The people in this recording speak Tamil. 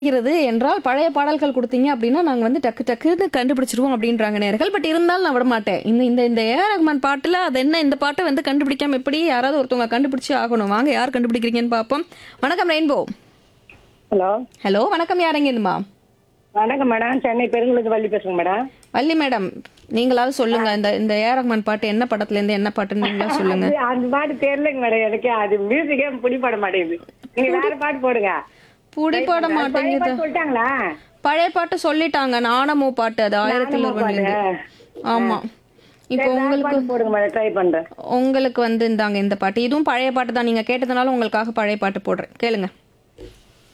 இருக்கிறது என்றால் பழைய பாடல்கள் கொடுத்தீங்க அப்படின்னா நாங்க வந்து டக்கு டக்குன்னு கண்டுபிடிச்சிருவோம் அப்படின்றாங்க நேர்கள் பட் இருந்தாலும் நான் விட மாட்டேன் இந்த இந்த இந்த ஏ ஆர் ரஹ்மான் பாட்டுல அது என்ன இந்த பாட்டை வந்து கண்டுபிடிக்காம எப்படி யாராவது ஒருத்தவங்க கண்டுபிடிச்சு ஆகணும் வாங்க யார் கண்டுபிடிக்கிறீங்கன்னு பார்ப்போம் வணக்கம் ரெயின்போ ஹலோ ஹலோ வணக்கம் யாருங்க இருந்துமா வணக்கம் மேடம் சென்னை பெருங்குளத்து வள்ளி பேசுங்க மேடம் வள்ளி மேடம் நீங்களாவது சொல்லுங்க இந்த இந்த ஏ ஆர் ரஹ்மான் பாட்டு என்ன படத்துல இருந்து என்ன பாட்டுன்னு நீங்களா சொல்லுங்க அது- அந்த பாட்டு தெரியலங்க மேடம் எனக்கு அது மியூசிக்கே பிடிபட மாட்டேங்குது நீங்க வேற பாட்டு போடுங்க புடிப்பட பழைய மாட்டேங்குது பாட்டு சொல்லிட்டாங்களா பழைய பாட்டு சொல்லிட்டாங்க நாணமோ பாட்டு அது ஆயிரத்தி நாணமோ ஒருவன்ல பாட்டு. ஆமா இப்போ சரி, வேற உங்களுக்கு பாட்டு போடுங்க மேடம் ட்ரை பண்றேன் உங்களுக்கு வந்து இந்தாங்க இந்த பாட்டு இதுவும் பழைய பாட்டு தான் நீங்க கேட்டதுனால உங்களுக்காக பழைய பாட்டு போடுறேன் கேளுங்க